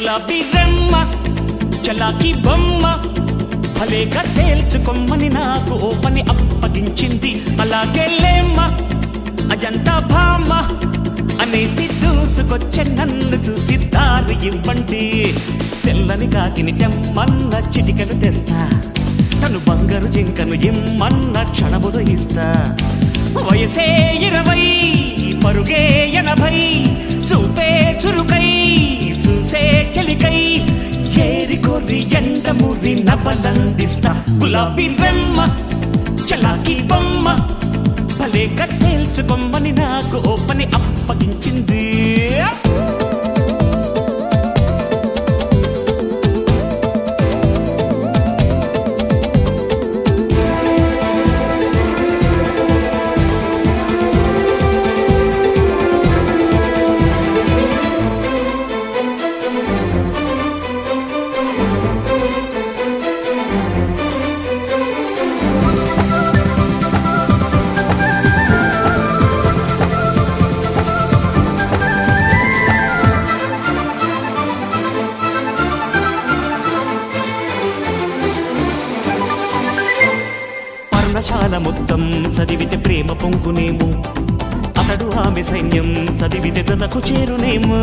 గులాబీ రెమ్మ చలాకి బొమ్మ భలేగా తేల్చుకొమ్మని నాకు ఓ పని అప్పగించింది అలాగే లేమ్మ అజంతా భామ అనేసి దూసుకొచ్చే నన్ను చూసి దారి ఇవ్వండి తెల్లని కాకిని తెమ్మన్న చిటికను తెస్తా తను బంగారు జింకను ఇమ్మన్న క్షణములు ఇస్తా వయసే ఇరవై పరుగే ఎనభై చూపే చురుకై చూసే చెలికై ఏరి కోరి ఎండమూరి నవలందిస్తా గులాబీ రెమ్మ చలాకి బొమ్మ భలే కట్టేల్చుకొమ్మని నాకు ఓ పని అప్పగించింది పర్ణశాల మొత్తం చదివితే ప్రేమ పొంగునేమో అతడు ఆమె సైన్యం చదివితే జతకు చేరునేమో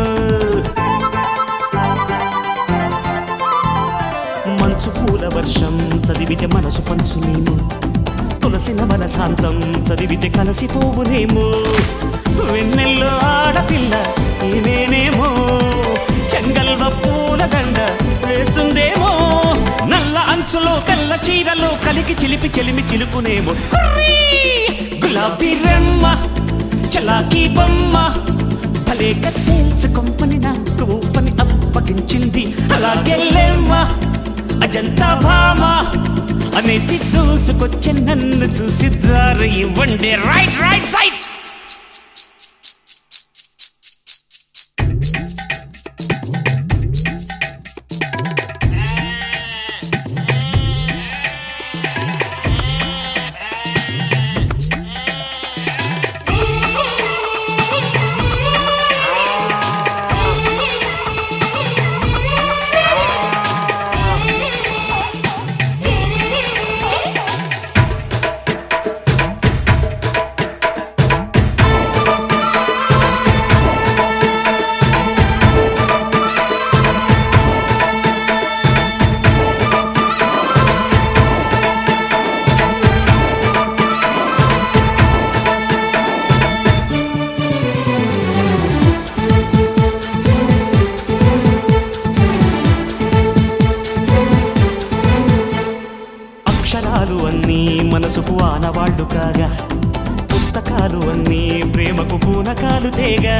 మంచు పూల వర్షం చదివితే మనసు పంచునేమో తులసిన మనశాంతం చదివితే కలసిపోవునేమో వెన్నెల్లో ఆడపిల్ల నేనేమో చెంగల్వ పూల దండ వేస్తుందేమో నల్ల అంచులో తెల్ల చీరలో కలికి చిలిపి చెలిమి చిలుకునేమో హుర్రీ! గులాబీ రెమ్మ చలాకీ బొమ్మ భలే కత్తేల్చుకొమ్మని నాకు పని అప్పగించింది అలాగే లేమ్మ అజంతా భామ అనేసి దూసుకొచ్చే నన్ను చూసి దారి ఇవ్వండి రైట్ రైట్ సైడ్ అక్షరాలు అన్నీ మనసుకు ఆనవాళ్లు కాగా పుస్తకాలు అన్నీ ప్రేమకు పూనకాలు తేగా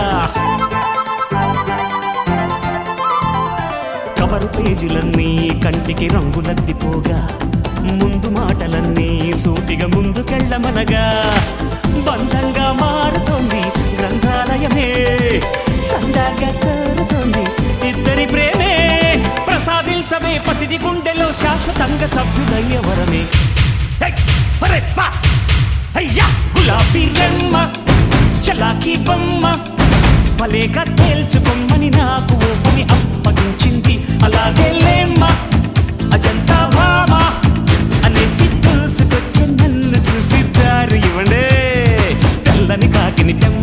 కవరు పేజీలన్నీ కంటికి రంగులద్దిపోగా ముందు మాటలన్నీ సూటిగా ముందుకెళ్ళమనగా బంధంగా మారుతోంది గ్రంథాలయమే సందాగా కోరుతోంది ఇద్దరి ప్రేమే ప్రసాదించవే పసిడి గుండెలో శాశ్వతంగా సభ్యులయ్యవరమే హై! అరే బా! అయ్యా గులాబీ రెమ్మ చలాకీ బొమ్మ భలేగా తేల్చుకొమ్మని నాకు ఓ పని అప్పగించింది అలాగే లేమ్మ అజంతా భామ అనేసి దూసుకొచ్చి నన్ను చూసి దారి ఇవ్వండి తెల్లని కాకిని తెమ్మ